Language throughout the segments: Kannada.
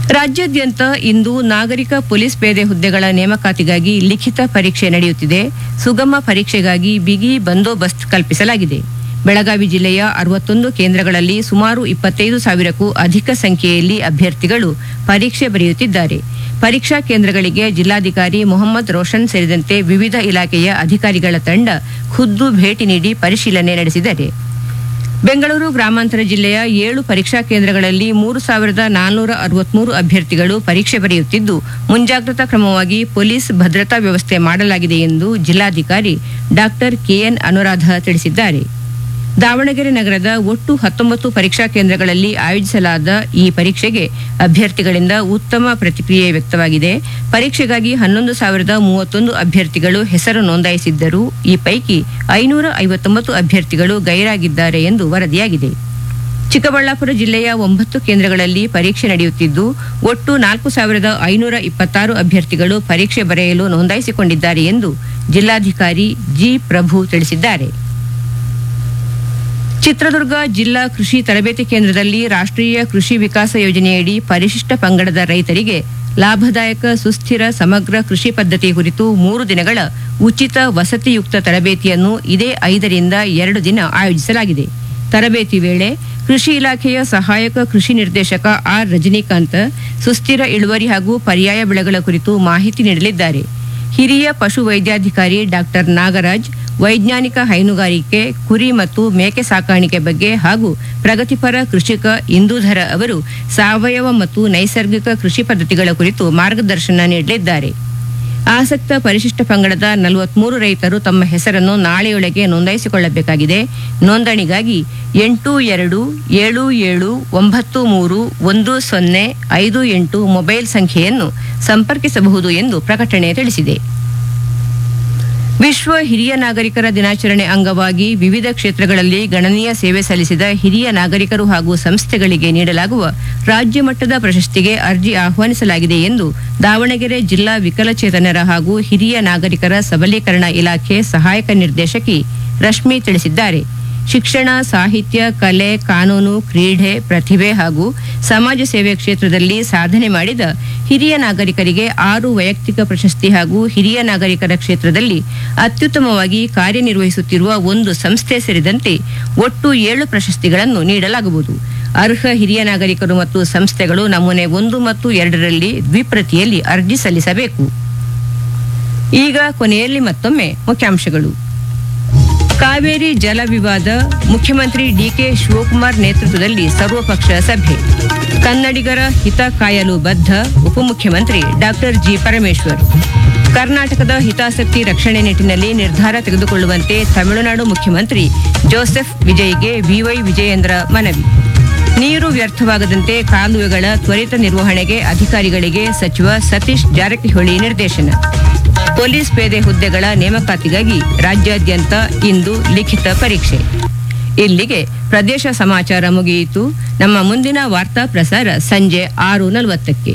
ರಾಜ್ಯಾದ್ಯಂತ ಇಂದು ನಾಗರಿಕ ಪೊಲೀಸ್ ಪೇದೆ ಹುದ್ದೆಗಳ ನೇಮಕಾತಿಗಾಗಿ ಲಿಖಿತ ಪರೀಕ್ಷೆ ನಡೆಯುತ್ತಿದೆ ಸುಗಮ ಪರೀಕ್ಷೆಗಾಗಿ ಬಿಗಿ ಬಂದೋಬಸ್ತ್ ಕಲ್ಪಿಸಲಾಗಿದೆ ಬೆಳಗಾವಿ ಜಿಲ್ಲೆಯ ಅರವತ್ತೊಂದು ಕೇಂದ್ರಗಳಲ್ಲಿ ಸುಮಾರು ಇಪ್ಪತ್ತೈದು ಸಾವಿರಕ್ಕೂ ಅಧಿಕ ಸಂಖ್ಯೆಯಲ್ಲಿ ಅಭ್ಯರ್ಥಿಗಳು ಪರೀಕ್ಷೆ ಬರೆಯುತ್ತಿದ್ದಾರೆ ಪರೀಕ್ಷಾ ಕೇಂದ್ರಗಳಿಗೆ ಜಿಲ್ಲಾಧಿಕಾರಿ ಮೊಹಮ್ಮದ್ ರೋಷನ್ ಸೇರಿದಂತೆ ವಿವಿಧ ಇಲಾಖೆಯ ಅಧಿಕಾರಿಗಳ ತಂಡ ಖುದ್ದು ಭೇಟಿ ನೀಡಿ ಪರಿಶೀಲನೆ ನಡೆಸಿದ್ದಾರೆ ಬೆಂಗಳೂರು ಗ್ರಾಮಾಂತರ ಜಿಲ್ಲೆಯ ಏಳು ಪರೀಕ್ಷಾ ಕೇಂದ್ರಗಳಲ್ಲಿ ಮೂರು ಸಾವಿರದ ನಾನ್ನೂರ ಅರವತ್ಮೂರು ಅಭ್ಯರ್ಥಿಗಳು ಪರೀಕ್ಷೆ ಬರೆಯುತ್ತಿದ್ದು ಮುಂಜಾಗ್ರತಾ ಕ್ರಮವಾಗಿ ಪೊಲೀಸ್ ಭದ್ರತಾ ವ್ಯವಸ್ಥೆ ಮಾಡಲಾಗಿದೆ ಎಂದು ಜಿಲ್ಲಾಧಿಕಾರಿ ಡಾಕ್ಟರ್ ಕೆಎನ್ ಅನುರಾಧ ತಿಳಿಸಿದ್ದಾರೆ ದಾವಣಗೆರೆ ನಗರದ ಒಟ್ಟು ಹತ್ತೊಂಬತ್ತು ಪರೀಕ್ಷಾ ಕೇಂದ್ರಗಳಲ್ಲಿ ಆಯೋಜಿಸಲಾದ ಈ ಪರೀಕ್ಷೆಗೆ ಅಭ್ಯರ್ಥಿಗಳಿಂದ ಉತ್ತಮ ಪ್ರತಿಕ್ರಿಯೆ ವ್ಯಕ್ತವಾಗಿದೆ ಪರೀಕ್ಷೆಗಾಗಿ ಹನ್ನೊಂದು ಸಾವಿರದ ಮೂವತ್ತೊಂದು ಅಭ್ಯರ್ಥಿಗಳು ಹೆಸರು ನೋಂದಾಯಿಸಿದ್ದರೂ ಈ ಪೈಕಿ ಐನೂರ ಐವತ್ತೊಂಬತ್ತು ಅಭ್ಯರ್ಥಿಗಳು ಗೈರಾಗಿದ್ದಾರೆ ಎಂದು ವರದಿಯಾಗಿದೆ ಚಿಕ್ಕಬಳ್ಳಾಪುರ ಜಿಲ್ಲೆಯ ಒಂಬತ್ತು ಕೇಂದ್ರಗಳಲ್ಲಿ ಪರೀಕ್ಷೆ ನಡೆಯುತ್ತಿದ್ದು ಒಟ್ಟು ನಾಲ್ಕು ಸಾವಿರದ ಐನೂರ ಇಪ್ಪತ್ತಾರು ಅಭ್ಯರ್ಥಿಗಳು ಪರೀಕ್ಷೆ ಬರೆಯಲು ನೋಂದಾಯಿಸಿಕೊಂಡಿದ್ದಾರೆ ಎಂದು ಜಿಲ್ಲಾಧಿಕಾರಿ ಜಿ ಪ್ರಭು ತಿಳಿಸಿದ್ದಾರೆ ಚಿತ್ರದುರ್ಗ ಜಿಲ್ಲಾ ಕೃಷಿ ತರಬೇತಿ ಕೇಂದ್ರದಲ್ಲಿ ರಾಷ್ಟ್ರೀಯ ಕೃಷಿ ವಿಕಾಸ ಯೋಜನೆಯಡಿ ಪರಿಶಿಷ್ಟ ಪಂಗಡದ ರೈತರಿಗೆ ಲಾಭದಾಯಕ ಸುಸ್ಥಿರ ಸಮಗ್ರ ಕೃಷಿ ಪದ್ಧತಿ ಕುರಿತು ಮೂರು ದಿನಗಳ ಉಚಿತ ವಸತಿಯುಕ್ತ ತರಬೇತಿಯನ್ನು ಇದೇ ಐದರಿಂದ ಎರಡು ದಿನ ಆಯೋಜಿಸಲಾಗಿದೆ ತರಬೇತಿ ವೇಳೆ ಕೃಷಿ ಇಲಾಖೆಯ ಸಹಾಯಕ ಕೃಷಿ ನಿರ್ದೇಶಕ ಆರ್ ರಜನಿಕಾಂತ್ ಸುಸ್ಥಿರ ಇಳುವರಿ ಹಾಗೂ ಪರ್ಯಾಯ ಬೆಳೆಗಳ ಕುರಿತು ಮಾಹಿತಿ ನೀಡಲಿದ್ದಾರೆ ಹಿರಿಯ ಪಶು ವೈದ್ಯಾಧಿಕಾರಿ ಡಾಕ್ಟರ್ ನಾಗರಾಜ್ ವೈಜ್ಞಾನಿಕ ಹೈನುಗಾರಿಕೆ ಕುರಿ ಮತ್ತು ಮೇಕೆ ಸಾಕಾಣಿಕೆ ಬಗ್ಗೆ ಹಾಗೂ ಪ್ರಗತಿಪರ ಕೃಷಿಕ ಇಂದೂಧರ ಅವರು ಸಾವಯವ ಮತ್ತು ನೈಸರ್ಗಿಕ ಕೃಷಿ ಪದ್ಧತಿಗಳ ಕುರಿತು ಮಾರ್ಗದರ್ಶನ ನೀಡಲಿದ್ದಾರೆ ಆಸಕ್ತ ಪರಿಶಿಷ್ಟ ಪಂಗಡದ ನಲವತ್ಮೂರು ರೈತರು ತಮ್ಮ ಹೆಸರನ್ನು ನಾಳೆಯೊಳಗೆ ನೋಂದಾಯಿಸಿಕೊಳ್ಳಬೇಕಾಗಿದೆ ನೋಂದಣಿಗಾಗಿ ಎಂಟು ಎರಡು ಏಳು ಏಳು ಒಂಬತ್ತು ಮೂರು ಒಂದು ಸೊನ್ನೆ ಐದು ಎಂಟು ಮೊಬೈಲ್ ಸಂಖ್ಯೆಯನ್ನು ಸಂಪರ್ಕಿಸಬಹುದು ಎಂದು ಪ್ರಕಟಣೆ ತಿಳಿಸಿದೆ ವಿಶ್ವ ಹಿರಿಯ ನಾಗರಿಕರ ದಿನಾಚರಣೆ ಅಂಗವಾಗಿ ವಿವಿಧ ಕ್ಷೇತ್ರಗಳಲ್ಲಿ ಗಣನೀಯ ಸೇವೆ ಸಲ್ಲಿಸಿದ ಹಿರಿಯ ನಾಗರಿಕರು ಹಾಗೂ ಸಂಸ್ಥೆಗಳಿಗೆ ನೀಡಲಾಗುವ ರಾಜ್ಯ ಮಟ್ಟದ ಪ್ರಶಸ್ತಿಗೆ ಅರ್ಜಿ ಆಹ್ವಾನಿಸಲಾಗಿದೆ ಎಂದು ದಾವಣಗೆರೆ ಜಿಲ್ಲಾ ವಿಕಲಚೇತನರ ಹಾಗೂ ಹಿರಿಯ ನಾಗರಿಕರ ಸಬಲೀಕರಣ ಇಲಾಖೆ ಸಹಾಯಕ ನಿರ್ದೇಶಕಿ ರಶ್ಮಿ ತಿಳಿಸಿದ್ದಾರೆ ಶಿಕ್ಷಣ ಸಾಹಿತ್ಯ ಕಲೆ ಕಾನೂನು ಕ್ರೀಡೆ ಪ್ರತಿಭೆ ಹಾಗೂ ಸಮಾಜ ಸೇವೆ ಕ್ಷೇತ್ರದಲ್ಲಿ ಸಾಧನೆ ಮಾಡಿದ ಹಿರಿಯ ನಾಗರಿಕರಿಗೆ ಆರು ವೈಯಕ್ತಿಕ ಪ್ರಶಸ್ತಿ ಹಾಗೂ ಹಿರಿಯ ನಾಗರಿಕರ ಕ್ಷೇತ್ರದಲ್ಲಿ ಅತ್ಯುತ್ತಮವಾಗಿ ಕಾರ್ಯನಿರ್ವಹಿಸುತ್ತಿರುವ ಒಂದು ಸಂಸ್ಥೆ ಸೇರಿದಂತೆ ಒಟ್ಟು ಏಳು ಪ್ರಶಸ್ತಿಗಳನ್ನು ನೀಡಲಾಗುವುದು ಅರ್ಹ ಹಿರಿಯ ನಾಗರಿಕರು ಮತ್ತು ಸಂಸ್ಥೆಗಳು ನಮೂನೆ ಒಂದು ಮತ್ತು ಎರಡರಲ್ಲಿ ದ್ವಿಪ್ರತಿಯಲ್ಲಿ ಅರ್ಜಿ ಸಲ್ಲಿಸಬೇಕು ಈಗ ಕೊನೆಯಲ್ಲಿ ಮತ್ತೊಮ್ಮೆ ಮುಖ್ಯಾಂಶಗಳು ಕಾವೇರಿ ಜಲ ವಿವಾದ ಮುಖ್ಯಮಂತ್ರಿ ಡಿಕೆ ಶಿವಕುಮಾರ್ ನೇತೃತ್ವದಲ್ಲಿ ಸರ್ವಪಕ್ಷ ಸಭೆ ಕನ್ನಡಿಗರ ಹಿತ ಕಾಯಲು ಬದ್ಧ ಉಪಮುಖ್ಯಮಂತ್ರಿ ಡಾಕ್ಟರ್ ಜಿ ಪರಮೇಶ್ವರ್ ಕರ್ನಾಟಕದ ಹಿತಾಸಕ್ತಿ ರಕ್ಷಣೆ ನಿಟ್ಟಿನಲ್ಲಿ ನಿರ್ಧಾರ ತೆಗೆದುಕೊಳ್ಳುವಂತೆ ತಮಿಳುನಾಡು ಮುಖ್ಯಮಂತ್ರಿ ಜೋಸೆಫ್ ವಿಜಯ್ಗೆ ಬಿವೈ ವಿಜಯೇಂದ್ರ ಮನವಿ ನೀರು ವ್ಯರ್ಥವಾಗದಂತೆ ಕಾಲುವೆಗಳ ತ್ವರಿತ ನಿರ್ವಹಣೆಗೆ ಅಧಿಕಾರಿಗಳಿಗೆ ಸಚಿವ ಸತೀಶ್ ಜಾರಕಿಹೊಳಿ ನಿರ್ದೇಶನ ಪೊಲೀಸ್ ಪೇದೆ ಹುದ್ದೆಗಳ ನೇಮಕಾತಿಗಾಗಿ ರಾಜ್ಯಾದ್ಯಂತ ಇಂದು ಲಿಖಿತ ಪರೀಕ್ಷೆ ಇಲ್ಲಿಗೆ ಪ್ರದೇಶ ಸಮಾಚಾರ ಮುಗಿಯಿತು ನಮ್ಮ ಮುಂದಿನ ವಾರ್ತಾ ಪ್ರಸಾರ ಸಂಜೆ ಆರು ನಲವತ್ತಕ್ಕೆ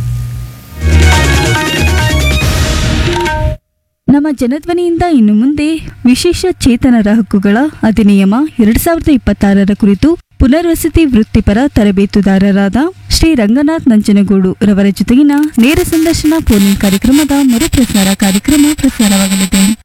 ನಮ್ಮ ಜನಧ್ವನಿಯಿಂದ ಇನ್ನು ಮುಂದೆ ವಿಶೇಷ ಚೇತನರ ಹಕ್ಕುಗಳ ಅಧಿನಿಯಮ ಎರಡ್ ಸಾವಿರದ ಇಪ್ಪತ್ತಾರರ ಕುರಿತು ಪುನರ್ವಸತಿ ವೃತ್ತಿಪರ ತರಬೇತುದಾರರಾದ ಶ್ರೀ ರಂಗನಾಥ್ ನಂಜನಗೂಡು ರವರ ಜೊತೆಗಿನ ನೇರ ಸಂದರ್ಶನ ಫೋನ್ ಕಾರ್ಯಕ್ರಮದ ಮರುಪ್ರಸಾರ ಕಾರ್ಯಕ್ರಮ ಪ್ರಸಾರವಾಗಲಿದೆ